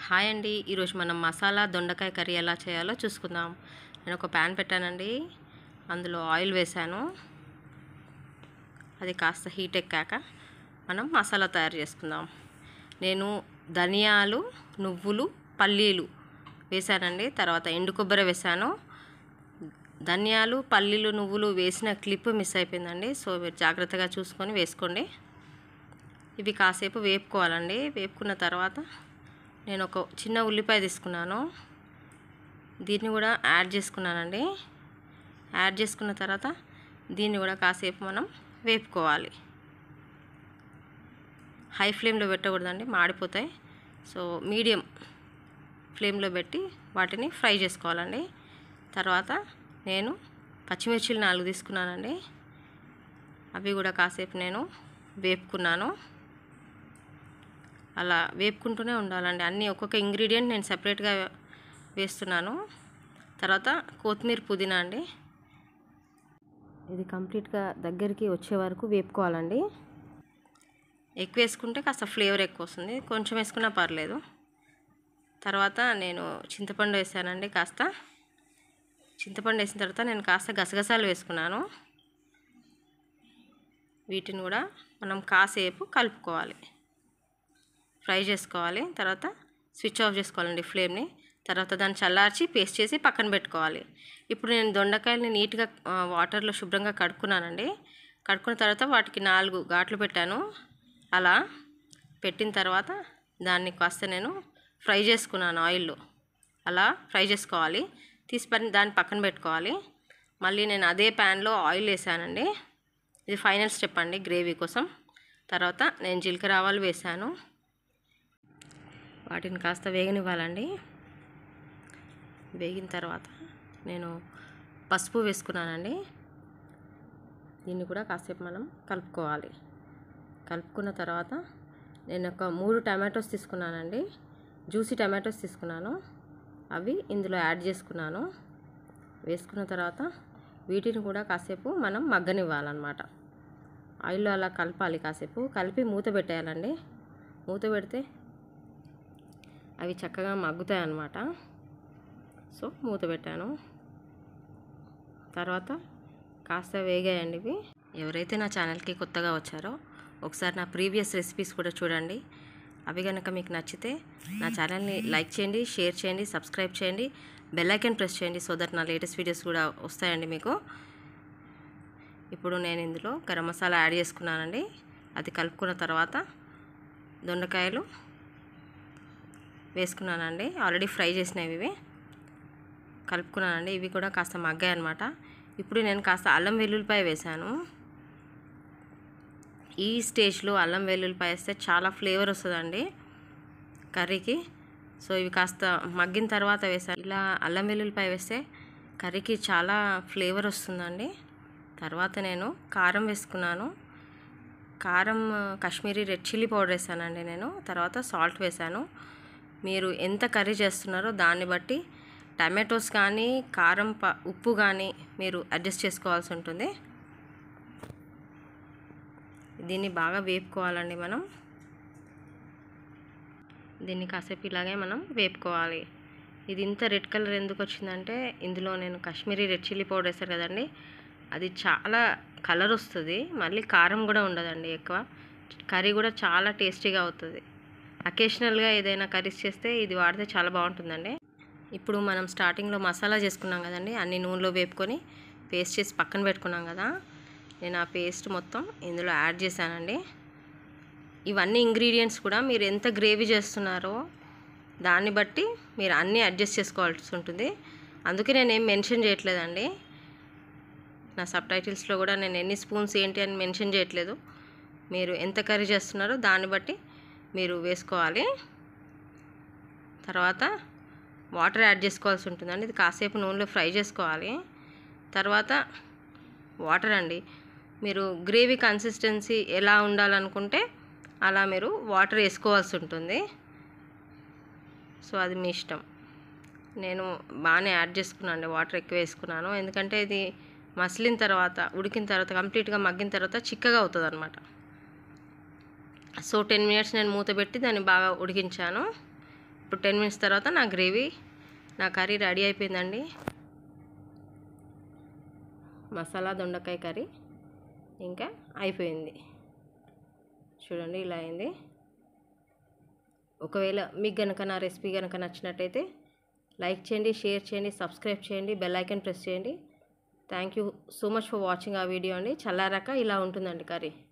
hi అండి ఈరోజు మనం మసాలా దొండకాయ కర్రీ ఎలా చేయాలో చూసుకుందాం నేను ఒక ప్యాన్ పెట్టానండి అందులో ఆయిల్ వేశాను అది కాస్త హీట్ ఎక్కాక మనం మసాలా తయారు చేసుకుందాం నేను ధనియాలు నువ్వులు పల్లీలు వేశానండి తర్వాత ఎండు కొబ్బరి వేశాను ధనియాలు పల్లీలు నువ్వులు వేసిన క్లిప్ మిస్ అయిపోయిందండి సో మీరు జాగ్రత్తగా చూసుకొని వేసుకోండి ఇవి కాసేపు వేపుకోవాలండి వేపుకున్న తర్వాత నేను ఒక చిన్న ఉల్లిపాయ తీసుకున్నాను దీన్ని కూడా యాడ్ చేసుకున్నానండి యాడ్ చేసుకున్న తర్వాత దీన్ని కూడా కాసేపు మనం వేపుకోవాలి హై ఫ్లేమ్లో పెట్టకూడదండి మాడిపోతాయి సో మీడియం ఫ్లేమ్లో పెట్టి వాటిని ఫ్రై చేసుకోవాలండి తర్వాత నేను పచ్చిమిర్చిలు నాలుగు తీసుకున్నానండి అవి కూడా కాసేపు నేను వేపుకున్నాను అలా వేపుకుంటూనే ఉండాలండి అన్నీ ఒక్కొక్క ఇంగ్రీడియంట్ నేను సపరేట్గా వేస్తున్నాను తర్వాత కొత్తిమీర పుదీనా అండి ఇది కంప్లీట్గా దగ్గరికి వచ్చే వరకు వేపుకోవాలండి ఎక్కువ వేసుకుంటే కాస్త ఫ్లేవర్ ఎక్కువ వస్తుంది కొంచెం వేసుకున్నా పర్లేదు తర్వాత నేను చింతపండు వేసానండి కాస్త చింతపండు వేసిన తర్వాత నేను కాస్త గసగసాలు వేసుకున్నాను వీటిని కూడా మనం కాసేపు కలుపుకోవాలి ఫ్రై చేసుకోవాలి తర్వాత స్విచ్ ఆఫ్ చేసుకోవాలండి ఫ్లేమ్ని తర్వాత దాన్ని చల్లార్చి పేస్ట్ చేసి పక్కన పెట్టుకోవాలి ఇప్పుడు నేను దొండకాయలని నీట్గా వాటర్లో శుభ్రంగా కడుక్కున్నానండి కడుక్కున్న తర్వాత వాటికి నాలుగు ఘాట్లు పెట్టాను అలా పెట్టిన తర్వాత దాన్ని కాస్త నేను ఫ్రై చేసుకున్నాను ఆయిల్లో అలా ఫ్రై చేసుకోవాలి తీసి దాన్ని పక్కన పెట్టుకోవాలి మళ్ళీ నేను అదే ప్యాన్లో ఆయిల్ వేసానండి ఇది ఫైనల్ స్టెప్ అండి గ్రేవీ కోసం తర్వాత నేను జీలకర్ర ఆవాలు వేసాను వాటిని కాస్త వేగనివ్వాలండి వేగిన తర్వాత నేను పసుపు వేసుకున్నానండి దీన్ని కూడా కాసేపు మనం కలుపుకోవాలి కలుపుకున్న తర్వాత నేను ఒక మూడు టమాటోస్ తీసుకున్నానండి జ్యూసీ టమాటోస్ తీసుకున్నాను అవి ఇందులో యాడ్ చేసుకున్నాను వేసుకున్న తర్వాత వీటిని కూడా కాసేపు మనం మగ్గనివ్వాలన్నమాట ఆయిల్లో అలా కలపాలి కాసేపు కలిపి మూత పెట్టేయాలండి మూత పెడితే అవి చక్కగా మగ్గుతాయి అన్నమాట సో మూత పెట్టాను తర్వాత కాస్త వేగాయండి ఇవి ఎవరైతే నా ఛానల్కి కొత్తగా వచ్చారో ఒకసారి నా ప్రీవియస్ రెసిపీస్ కూడా చూడండి అవి కనుక మీకు నచ్చితే నా ఛానల్ని లైక్ చేయండి షేర్ చేయండి సబ్స్క్రైబ్ చేయండి బెల్ ఐకాన్ ప్రెస్ చేయండి సో దట్ నా లేటెస్ట్ వీడియోస్ కూడా వస్తాయండి మీకు ఇప్పుడు నేను ఇందులో గరం మసాలా యాడ్ చేసుకున్నానండి అది కలుపుకున్న తర్వాత దొండకాయలు వేసుకున్నానండి ఆల్రెడీ ఫ్రై చేసినవి ఇవి కలుపుకున్నానండి ఇవి కూడా కాస్త మగ్గాయి అనమాట ఇప్పుడు నేను కాస్త అల్లం వెల్లుల్లిపాయ వేశాను ఈ స్టేజ్లో అల్లం వెల్లుల్లిపాయ వేస్తే చాలా ఫ్లేవర్ వస్తుందండి కర్రీకి సో ఇవి కాస్త మగ్గిన తర్వాత వేసాను ఇలా అల్లం వెల్లుల్లిపాయ వేస్తే కర్రీకి చాలా ఫ్లేవర్ వస్తుందండి తర్వాత నేను కారం వేసుకున్నాను కారం కాశ్మీరీ రెడ్ చిల్లీ పౌడర్ వేసానండి నేను తర్వాత సాల్ట్ వేసాను మీరు ఎంత కర్రీ చేస్తున్నారో దాన్ని బట్టి టమాటోస్ కానీ కారం ప ఉప్పు కానీ మీరు అడ్జస్ట్ చేసుకోవాల్సి ఉంటుంది దీన్ని బాగా వేపుకోవాలండి మనం దీన్ని కాసేపు ఇలాగే మనం వేపుకోవాలి ఇది ఇంత రెడ్ కలర్ ఎందుకు వచ్చిందంటే ఇందులో నేను కాశ్మీరీ రెడ్ చిల్లీ పౌడర్ వేసాను కదండి అది చాలా కలర్ వస్తుంది మళ్ళీ కారం కూడా ఉండదండి ఎక్కువ కర్రీ కూడా చాలా టేస్టీగా అవుతుంది అకేషనల్గా ఏదైనా కర్రీస్ చేస్తే ఇది వాడితే చాలా బాగుంటుందండి ఇప్పుడు మనం స్టార్టింగ్లో మసాలా చేసుకున్నాం కదండి అన్ని నూనెలో వేపుకొని పేస్ట్ చేసి పక్కన పెట్టుకున్నాం కదా నేను ఆ పేస్ట్ మొత్తం ఇందులో యాడ్ చేశానండి ఇవన్నీ ఇంగ్రీడియంట్స్ కూడా మీరు ఎంత గ్రేవీ చేస్తున్నారో దాన్ని బట్టి మీరు అన్నీ అడ్జస్ట్ చేసుకోవాల్సి ఉంటుంది అందుకే నేను ఏం మెన్షన్ చేయట్లేదండి నా సబ్ టైటిల్స్లో కూడా నేను ఎన్ని స్పూన్స్ ఏంటి అని మెన్షన్ చేయట్లేదు మీరు ఎంత కర్రీ చేస్తున్నారో దాన్ని బట్టి మీరు వేసుకోవాలి తర్వాత వాటర్ యాడ్ చేసుకోవాల్సి ఉంటుందండి ఇది కాసేపు నూనెలో ఫ్రై చేసుకోవాలి తర్వాత వాటర్ అండి మీరు గ్రేవీ కన్సిస్టెన్సీ ఎలా ఉండాలనుకుంటే అలా మీరు వాటర్ వేసుకోవాల్సి ఉంటుంది సో అది మీ ఇష్టం నేను బాగానే యాడ్ చేసుకున్నాను వాటర్ ఎక్కువ వేసుకున్నాను ఎందుకంటే ఇది మసిలిన తర్వాత ఉడికిన తర్వాత కంప్లీట్గా మగ్గిన తర్వాత చిక్కగా అవుతుంది అనమాట సో టెన్ మినిట్స్ నేను మూత పెట్టి దాన్ని బాగా ఉడికించాను ఇప్పుడు టెన్ మినిట్స్ తర్వాత నా గ్రేవీ నా కర్రీ రెడీ అయిపోయిందండి మసాలా దొండకాయ కర్రీ ఇంకా అయిపోయింది చూడండి ఇలా అయింది ఒకవేళ మీకు కనుక నా రెసిపీ కనుక నచ్చినట్టయితే లైక్ చేయండి షేర్ చేయండి సబ్స్క్రైబ్ చేయండి బెల్ ఐకాన్ ప్రెస్ చేయండి thank you so much for watching ఆ వీడియో అండి చల్లారాక ఇలా ఉంటుందండి కర్రీ